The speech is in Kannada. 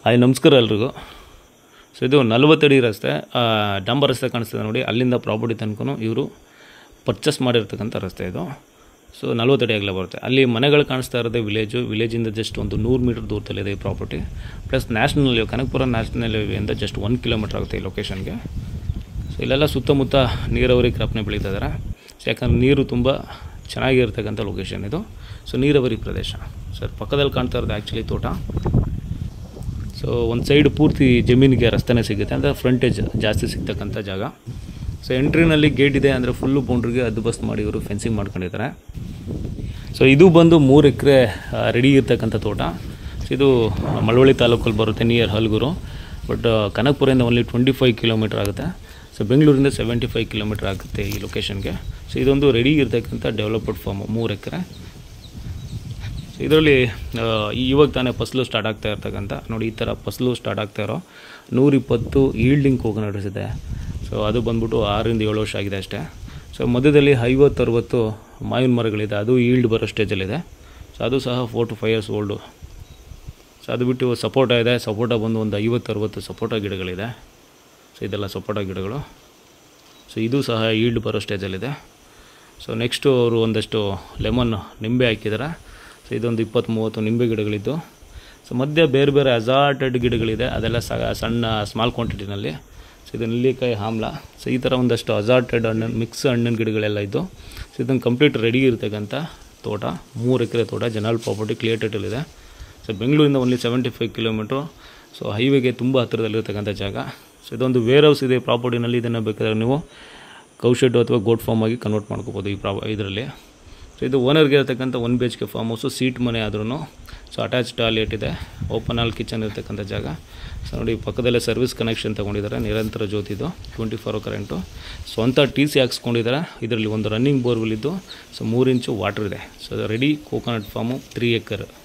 ಹಾಯ್ ನಮಸ್ಕಾರ ಎಲ್ರಿಗೂ ಸೊ ಇದು ನಲ್ವತ್ತಡಿ ರಸ್ತೆ ಆ, ಡಾಂಬರ್ ರಸ್ತೆ ಕಾಣಿಸ್ತಿದೆ ನೋಡಿ ಅಲ್ಲಿಂದ ಪ್ರಾಪರ್ಟಿ ತನಕ ಇವರು ಪರ್ಚೇಸ್ ಮಾಡಿರ್ತಕ್ಕಂಥ ರಸ್ತೆ ಇದು ಸೊ ನಲ್ವತ್ತಡಿ ಆಗಲೇ ಬರುತ್ತೆ ಅಲ್ಲಿ ಮನೆಗಳು ಕಾಣಿಸ್ತಾ ಇರೋದೇ ವಿಲೇಜು ವಿಲೇಜಿಂದ ಜಸ್ಟ್ ಒಂದು ನೂರು ಮೀಟರ್ ದೂರದಲ್ಲಿದೆ ಈ property plus national highway Kanakapura national ಹೈವೇಯಿಂದ ಜಸ್ಟ್ ಒನ್ ಕಿಲೋಮೀಟರ್ ಆಗುತ್ತೆ ಈ ಲೊಕೇಶನ್ಗೆ ಸೊ ಇಲ್ಲೆಲ್ಲ ಸುತ್ತಮುತ್ತ ನೀರಾವರಿ ಕ್ರಾಪ್ನೇ ಬೆಳೀತಾ ಇದ್ದಾರೆ ಸೊ ಯಾಕಂದ್ರೆ ನೀರು ತುಂಬ ಚೆನ್ನಾಗಿರ್ತಕ್ಕಂಥ ಲೊಕೇಶನ್ ಇದು ಸೊ ನೀರಾವರಿ ಪ್ರದೇಶ ಸರ್ ಪಕ್ಕದಲ್ಲಿ ಕಾಣ್ತಾ ಇರೋದು ಆ್ಯಕ್ಚುಲಿ ತೋಟ ಸೊ ಒಂದು ಸೈಡ್ ಪೂರ್ತಿ ಜಮೀನಿಗೆ ರಸ್ತೆನೇ ಸಿಗುತ್ತೆ ಅಂದರೆ ಫ್ರಂಟೇಜ್ ಜಾಸ್ತಿ ಸಿಗ್ತಕ್ಕಂಥ ಜಾಗ ಸೊ ಎಂಟ್ರಿನಲ್ಲಿ ಗೇಟ್ ಇದೆ ಅಂದರೆ ಫುಲ್ಲು ಬೌಂಡ್ರಿಗೆ ಹದ್ದುಬಸ್ತ್ ಮಾಡಿ ಇವರು ಫೆನ್ಸಿಂಗ್ ಮಾಡ್ಕೊಂಡಿದ್ದಾರೆ ಸೊ ಇದು ಬಂದು ಮೂರು ಎಕರೆ ರೆಡಿ ಇರ್ತಕ್ಕಂಥ ತೋಟ ಸೊ ಇದು ಮಳವಳ್ಳಿ ತಾಲೂಕಲ್ಲಿ ಬರುತ್ತೆ ನಿಯರ್ ಹಲ್ಗೂರು ಬಟ್ ಕನಕಪುರದಿಂದ ಓನ್ಲಿ ಟ್ವೆಂಟಿ ಫೈವ್ ಕಿಲೋಮೀಟ್ರ್ ಆಗುತ್ತೆ ಸೊ ಬೆಂಗಳೂರಿಂದ ಸೆವೆಂಟಿ ಫೈವ್ ಕಿಲೋಮೀಟ್ರ್ ಆಗುತ್ತೆ ಈ ಲೊಕೇಶನ್ಗೆ ಸೊ ಇದೊಂದು ರೆಡಿ ಇರ್ತಕ್ಕಂಥ ಡೆವಲಪ್ಡ್ ಫಾರ್ಮ್ ಮೂರು ಎಕರೆ ಸೊ ಇದರಲ್ಲಿ ಇವಾಗ ತಾನೇ ಫಸಲು ಸ್ಟಾರ್ಟ್ ಆಗ್ತಾ ಇರ್ತಕ್ಕಂಥ ನೋಡಿ ಈ ಥರ ಫಸಲು ಸ್ಟಾರ್ಟ್ ಆಗ್ತಾ ಇರೋ ನೂರಿಪ್ಪತ್ತು ಈಲ್ಡಿಂಗ್ ಕೋಕೋನಟ್ಸ್ ಇದೆ ಸೊ ಅದು ಬಂದ್ಬಿಟ್ಟು ಆರರಿಂದ ಏಳು ವರ್ಷ ಆಗಿದೆ ಅಷ್ಟೇ ಸೊ ಮಧ್ಯದಲ್ಲಿ ಐವತ್ತು ಅರುವತ್ತು ಮಾವಿನ ಮರಗಳಿದೆ ಅದು ಈಲ್ಡ್ ಬರೋ ಸ್ಟೇಜಲ್ಲಿದೆ ಸೊ ಅದು ಸಹ four to five years old so ಅದು ಬಿಟ್ಟು ಸಪೋಟ ಇದೆ ಸಪೋಟ ಬಂದು ಒಂದು ಐವತ್ತು ಅರುವತ್ತು ಸಪೋಟ ಗಿಡಗಳಿದೆ ಸೊ ಇದೆಲ್ಲ ಸಪೋಟ ಗಿಡಗಳು ಸೊ ಇದು ಸಹ ಈಲ್ಡ್ ಬರೋ ಸ್ಟೇಜಲ್ಲಿದೆ ಸೊ ನೆಕ್ಸ್ಟು ಅವರು ಒಂದಷ್ಟು ಲೆಮನ್ ನಿಂಬೆ ಹಾಕಿದ್ದಾರೆ ಸೊ ಇದೊಂದು ಇಪ್ಪತ್ತು ಮೂವತ್ತು ನಿಂಬೆ ಗಿಡಗಳಿದ್ದು ಸೊ ಮಧ್ಯೆ ಬೇರೆ ಬೇರೆ ಅಜಾರ್ಟೆಡ್ ಗಿಡಗಳಿದೆ ಅದೆಲ್ಲ ಸ ಸಣ್ಣ ಸ್ಮಾಲ್ ಕ್ವಾಂಟಿಟಿನಲ್ಲಿ ಸೊ ಇದು ನೆಲ್ಲಿಕಾಯಿ ಆಮ್ಲ ಸೊ ಈ ಥರ ಒಂದಷ್ಟು ಅಜಾರ್ಟೆಡ್ ಹಣ್ಣಿನ ಮಿಕ್ಸ್ ಹಣ್ಣಿನ ಗಿಡಗಳೆಲ್ಲ ಇದ್ದು ಸೊ ಇದನ್ನು ಕಂಪ್ಲೀಟ್ ರೆಡಿ ಇರ್ತಕ್ಕಂಥ ತೋಟ ಮೂರು ಎಕರೆ ತೋಟ ಜನರಲ್ ಪ್ರಾಪರ್ಟಿ ಕ್ಲಿಯರ್ ಟೈಟಲಿದೆ ಸೊ ಬೆಂಗಳೂರಿಂದ only seventy five kilometre so ಹೈವೇಗೆ ತುಂಬ ಹತ್ತಿರದಲ್ಲಿರ್ತಕ್ಕಂಥ ಜಾಗ ಸೊ ಇದೊಂದು ವೇರ್ ಹೌಸ್ ಇದೆ ಪ್ರಾಪರ್ಟಿನಲ್ಲಿ ಇದನ್ನು ಬೇಕಾದ್ರೆ ನೀವು ಕೌಶೆಡ್ ಅಥವಾ ಗೋಟ್ ಫಾರ್ಮ್ ಆಗಿ ಕನ್ವರ್ಟ್ ಮಾಡ್ಕೋಬೋದು ಈ ಪ್ರಾ ಇದರಲ್ಲಿ ಸೊ ಇದು ಓನರ್ಗೆ ಇರತಕ್ಕಂಥ one B H K farm house sheet ಮನೆ ಆದ್ರೂ ಸೊ ಅಟ್ಯಾಚ್ ಟಾಯ್ಲೆಟ್ ಇದೆ ಓಪನ್ ಹಾಲ್ ಕಿಚನ್ ಇರ್ತಕ್ಕಂಥ ಜಾಗ ಸೊ ನೋಡಿ ಪಕ್ಕದಲ್ಲೇ ಸರ್ವಿಸ್ ಕನೆಕ್ಷನ್ ತೊಗೊಂಡಿದ್ದಾರೆ ನಿರಂತರ ಜ್ಯೋತಿದು ಟ್ವೆಂಟಿ ಫೋರ್ ಕರೆಂಟು ಸ್ವಂತ ಟಿ ಸಿ ಹಾಕ್ಸ್ಕೊಂಡಿದ್ದಾರೆ ಇದರಲ್ಲಿ ಒಂದು ರನ್ನಿಂಗ್ ಬೋರ್ವೆಲ್ ಇದ್ದು ಸೊ ಮೂರು ಇಂಚು ವಾಟರ್ ಇದೆ so ready coconut farm three acre